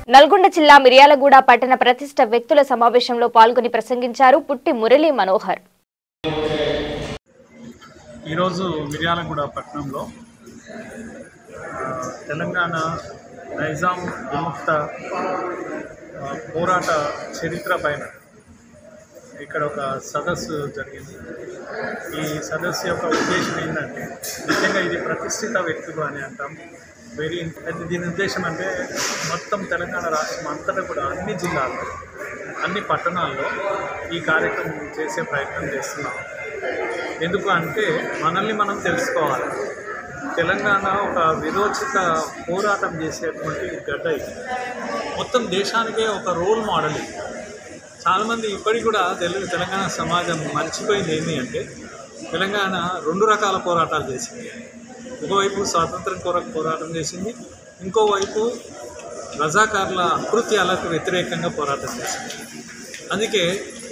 నల్గొండ జిల్లా మిర్యాలగూడ పట్టణ ప్రతిష్ట వ్యక్తుల సమావేశంలో పాల్గొని ప్రసంగించారు పుట్టి మురళీ మనోహర్ ఈరోజు మిర్యాలగూడ పట్టణంలో ఆ, తెలంగాణ నైజాం విముక్త ఆ, పోరాట చరిత్ర పైన ఇక్కడ ఒక సదస్సు జరిగింది ఈ సదస్సు యొక్క ఉద్దేశం ఏంటంటే నిజంగా ఇది ప్రతిష్ఠిత వ్యక్తులు అని అంటాం వెరీ అయితే దీని ఉద్దేశం అంటే మొత్తం తెలంగాణ రాష్ట్రం అంతటా కూడా అన్ని జిల్లాల్లో అన్ని పట్టణాల్లో ఈ కార్యక్రమం చేసే ప్రయత్నం చేస్తున్నాం ఎందుకు అంటే మనల్ని మనం తెలుసుకోవాలి తెలంగాణ ఒక విరోచిత పోరాటం చేసేటువంటి గడ్డ ఇది మొత్తం దేశానికే ఒక రోల్ మోడల్ ఇది చాలామంది ఇప్పటికి కూడా తెలుగు తెలంగాణ సమాజం మర్చిపోయింది ఏంటి అంటే తెలంగాణ రెండు రకాల పోరాటాలు చేసింది ఒకవైపు స్వాతంత్రం కొరకు పోరాటం చేసింది ఇంకోవైపు రజాకారుల అకృత్యాలకు వ్యతిరేకంగా పోరాటం చేసింది అందుకే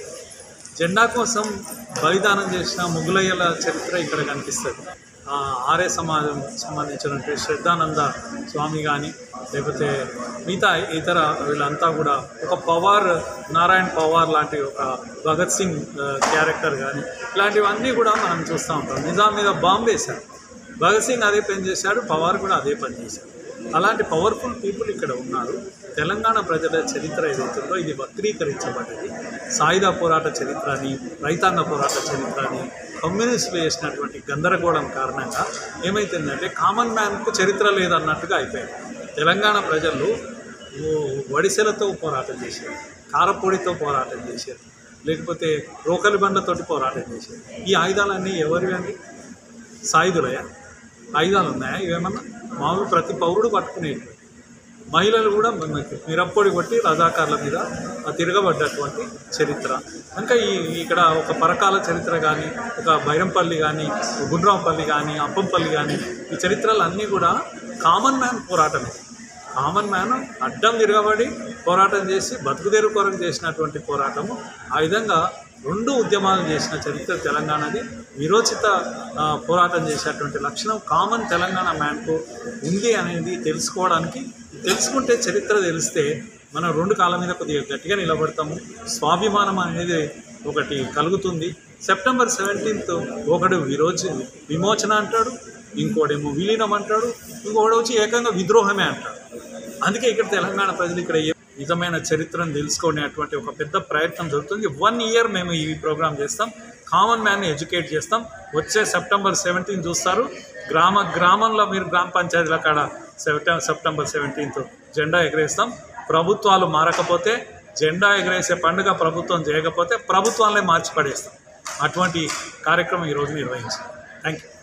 జెండా కోసం బలిదానం చేసిన ముగులయ్యల చరిత్ర ఇక్కడ కనిపిస్తుంది ఆ, ఆర్య సమాజం సంబంధించినటువంటి శ్రద్ధానంద స్వామి కానీ లేకపోతే మిగతా ఇతర వీళ్ళంతా కూడా ఒక పవార్ నారాయణ్ పవార్ లాంటి ఒక భగత్ సింగ్ ఆ, క్యారెక్టర్ కానీ ఇలాంటివన్నీ కూడా మనం చూస్తూ ఉంటాం నిజాం మీద బాంబు వేశారు భగత్ సింగ్ అదే పని చేశాడు పవార్ కూడా అదే పని చేశాడు అలాంటి పవర్ఫుల్ పీపుల్ ఇక్కడ ఉన్నారు తెలంగాణ ప్రజల చరిత్ర ఏదైతుందో ఇది వక్రీకరించబడ్డది సాయుధ పోరాట చరిత్ర అని రైతాంగ పోరాట చరిత్ర అని కమ్యూనిస్టులు చేసినటువంటి గందరగోళం కారణంగా ఏమైతుందంటే కామన్ మ్యాన్కు చరిత్ర లేదన్నట్టుగా అయిపోయింది తెలంగాణ ప్రజలు ఓ వడిసెలతో పోరాటం చేశారు కారపొడితో పోరాటం చేశారు లేకపోతే రోకలి బండతోటి పోరాటం చేశారు ఈ ఆయుధాలన్నీ ఎవరివి అండి సాయుధులయా ఆయుధాలు ఉన్నాయా ఇవేమన్నా మామూలు ప్రతి పౌరుడు పట్టుకునేవి మహిళలు కూడా మనకి మిరప్పొడి కొట్టి రజాకార్ల మీద ఆ తిరగబడ్డటువంటి చరిత్ర ఇంకా ఈ ఇక్కడ ఒక పరకాల చరిత్ర కానీ ఒక బైరంపల్లి కానీ గుండ్రాంపల్లి కానీ అప్పంపల్లి కానీ ఈ చరిత్రలు అన్నీ కూడా కామన్ మ్యాన్ పోరాటమే కామన్ మ్యాన్ అడ్డం తిరగబడి పోరాటం చేసి బతుకుదేరు కొరకు చేసినటువంటి పోరాటము ఆ విధంగా రెండు ఉద్యమాలు చేసిన చరిత్ర తెలంగాణది విరోచిత ఆ, పోరాటం చేసేటువంటి లక్షణం కామన్ తెలంగాణ మ్యాన్కు ఉంది అనేది తెలుసుకోవడానికి తెలుసుకుంటే చరిత్ర తెలిస్తే మనం రెండు కాళ్ళ మీద కొద్దిగా గట్టిగా నిలబడతాము స్వాభిమానం అనేది ఒకటి కలుగుతుంది సెప్టెంబర్ సెవెంటీన్త్ ఒకడు విరోచి విమోచన అంటాడు ఇంకోడేమో విలీనం అంటాడు ఇంకోటి వచ్చి ఏకంగా విద్రోహమే అంటాడు అందుకే ఇక్కడ తెలంగాణ ప్రజలు ఇక్కడ ఏ నిజమైన చరిత్రను తెలుసుకునేటువంటి ఒక పెద్ద ప్రయత్నం జరుగుతుంది వన్ ఇయర్ మేము ఈ ప్రోగ్రామ్ చేస్తాం కామన్ మ్యాన్ని ఎడ్యుకేట్ చేస్తాం వచ్చే సెప్టెంబర్ సెవెంటీన్ చూస్తారు గ్రామ గ్రామంలో మీరు గ్రామ పంచాయతీల కాడ సెప్టెంబర్ సెప్టెంబర్ సెవెంటీన్త్ జెండా ఎగరేస్తాం ప్రభుత్వాలు మారకపోతే జెండా ఎగరేసే పండుగ ప్రభుత్వం చేయకపోతే ప్రభుత్వాలనే మార్చి పడేస్తాం అటువంటి కార్యక్రమం ఈరోజు నిర్వహించాం థ్యాంక్ యూ